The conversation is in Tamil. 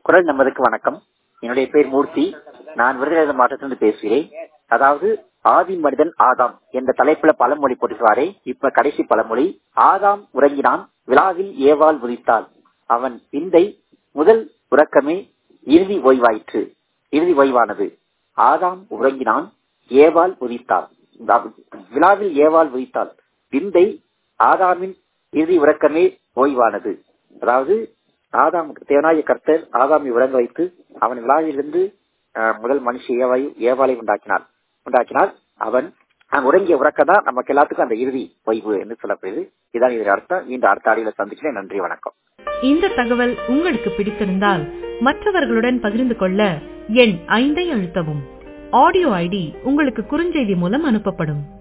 குரல் நமதுக்கு வணக்கம் என்னுடைய பேர் மூர்த்தி நான் விருதுநகர் மாவட்டத்திலிருந்து பேசுகிறேன் அதாவது ஆதி மனிதன் ஆதாம் என்ற தலைப்புல பழமொழி போட்டுக்கிறாரே இப்ப கடைசி பழமொழி ஆதாம் உறங்கினான் விழாவில் ஏவாள் உதித்தாள் அவன் விந்தை முதல் உறக்கமே இறுதி ஓய்வாயிற்று இறுதி ஓய்வானது ஆதாம் உறங்கினான் ஏவாள் உதித்தாள் விழாவில் ஏவாள் உதித்தாள் விந்தை ஆதாமின் இறுதி உறக்கமே ஓய்வானது அதாவது ஆதாம் தேவனாய கர்த்தர் ஆதாமை உறங்க வைத்து அவன் விழாவிலிருந்து முதல் மனுஷ ஏவாய் ஏவாளை உண்டாக்கினார் உண்டாக்கினால் அவன் உறங்கிய உறக்கம் தான் நமக்கு எல்லாத்துக்கும் அந்த இறுதி ஓய்வு என்று சொல்லப்படுது இதான் இதன் அர்த்தம் மீண்டும் அடுத்த ஆடியில சந்திக்கிறேன் நன்றி வணக்கம் இந்த தகவல் உங்களுக்கு பிடித்திருந்தால் மற்றவர்களுடன் பகிர்ந்து கொள்ள எண் ஐந்தை அழுத்தவும் ஆடியோ ஐடி உங்களுக்கு குறுஞ்செய்தி மூலம் அனுப்பப்படும்